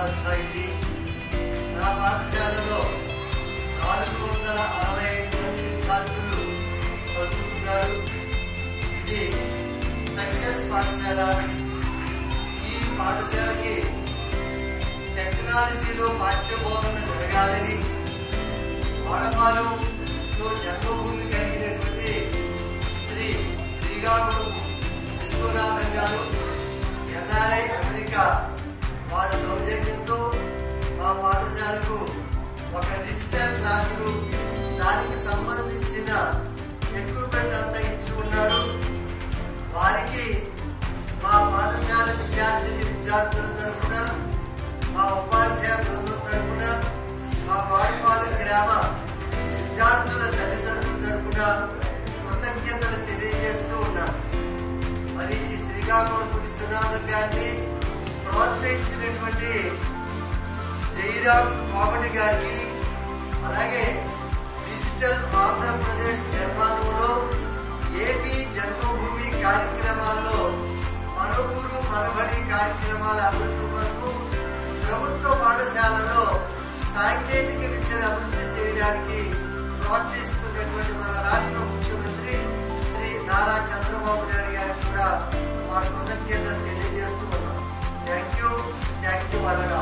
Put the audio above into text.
ఉపాధ్యాయుడి నా పాఠశాలలో నాలుగు వందల అరవై ఐదు మంది విద్యార్థులు చదువుతున్నారు ఇది సక్సెస్ పాఠశాల ఈ పాఠశాలకి టెక్నాలజీలో పాఠ్యబోధన జరగాలని వాడపాలెంలో జన్మభూమి కలిగినటువంటి శ్రీ శ్రీకాకుళం విశ్వనాథం గారు ఎన్ఆర్ఐ అమెరికా వారి సౌజన్యంతో మా పాఠశాలకు ఒక డిజిటల్ క్లాస్ రూమ్ దానికి సంబంధించిన ఎక్విప్మెంట్ అంతా ఇచ్చి ఉన్నారు వారికి మా పాఠశాల విద్యార్థిని విద్యార్థుల తరఫున మా ఉపాధ్యాయ బృందం తరఫున మా వాడపాలెం గ్రామ విద్యార్థుల తల్లిదండ్రుల తరఫున కృతజ్ఞతలు తెలియజేస్తూ ఉన్నాను మరి ఈ శ్రీకాకుళం విశ్వనాథం గారిని ప్రోత్సహించినటువంటి జయరాం కామెడీ గారికి అలాగే డిజిటల్ ఆంధ్రప్రదేశ్ నిర్మాణంలో ఏపీ జన్మభూమి కార్యక్రమాల్లో మన ఊరు మనబడి కార్యక్రమాల అభివృద్ధి కొరకు ప్రభుత్వ పాఠశాలలో సాంకేతిక విద్యను అభివృద్ధి చేయడానికి ప్రోత్సహిస్తున్నటువంటి మన రాష్ట్ర ముఖ్యమంత్రి శ్రీ నారా చంద్రబాబు నాయుడు గారికి కూడా మా కృతజ్ఞతలు తెలియజేస్తూ ఉన్నాం థ్యాంక్ యూ థ్యాంక్ యూ వరడా